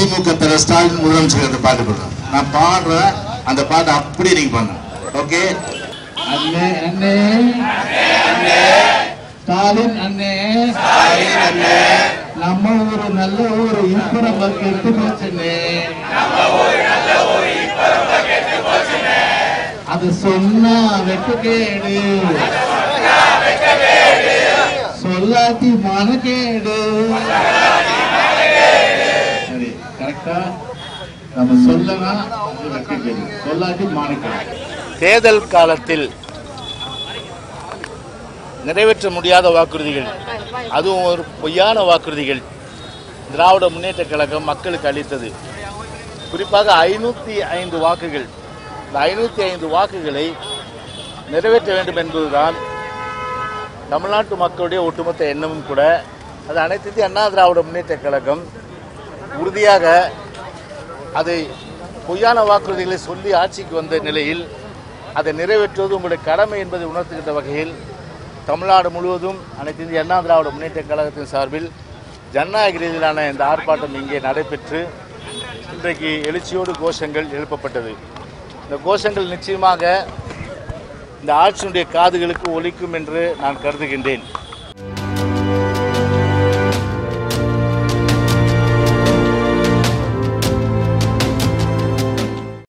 திமுக தலைவர் ஸ்டாலின் முதலமைச்சர் அந்த பாட்டு போடுறேன் நான் பாடுறேன் அந்த பாட்டை அப்படியே நீங்க பண்ணுங்க ஓகே அண்ணே அண்ணே ஸ்டாலின் அண்ணே நம்ம ஊரு நல்ல ஊரு இப்ப நம்ம கெட்டு போச்சுண்ணே அது சொன்னா வெட்டுக்கேடு சொல்லாட்டி மனக்கேடு சரி கரெக்டா நம்ம சொல்லனா அது வெட்டுக்கேடு சொல்லாட்டி மானக்கேடு தேர்தல் காலத்தில் நிறைவேற்ற முடியாத வாக்குறுதிகள் அதுவும் ஒரு பொய்யான வாக்குறுதிகள் திராவிட முன்னேற்றக் கழகம் மக்களுக்கு அளித்தது குறிப்பாக ஐநூற்றி ஐந்து வாக்குகள் இந்த ஐநூற்றி ஐந்து வாக்குகளை நிறைவேற்ற வேண்டும் என்பதுதான் தமிழ்நாட்டு மக்களுடைய ஒட்டுமொத்த எண்ணமும் கூட அது அனைத்து இந்திய அண்ணா திராவிட முன்னேற்றக் கழகம் உறுதியாக அதை பொய்யான வாக்குறுதிகளை சொல்லி ஆட்சிக்கு வந்த நிலையில் அதை நிறைவேற்றுவது உங்களுடைய கடமை என்பதை உணர்த்துகின்ற வகையில் தமிழ்நாடு முழுவதும் அனைத்து இந்திய அண்ணா திராவிட முன்னேற்றக் கழகத்தின் சார்பில் ஜனநாயக ரீதியிலான இந்த ஆர்ப்பாட்டம் இங்கே நடைபெற்று இன்றைக்கு எழுச்சியோடு கோஷங்கள் எழுப்பப்பட்டது இந்த கோஷங்கள் நிச்சயமாக இந்த ஆட்சியினுடைய காதுகளுக்கு ஒலிக்கும் என்று நான் கருதுகின்றேன்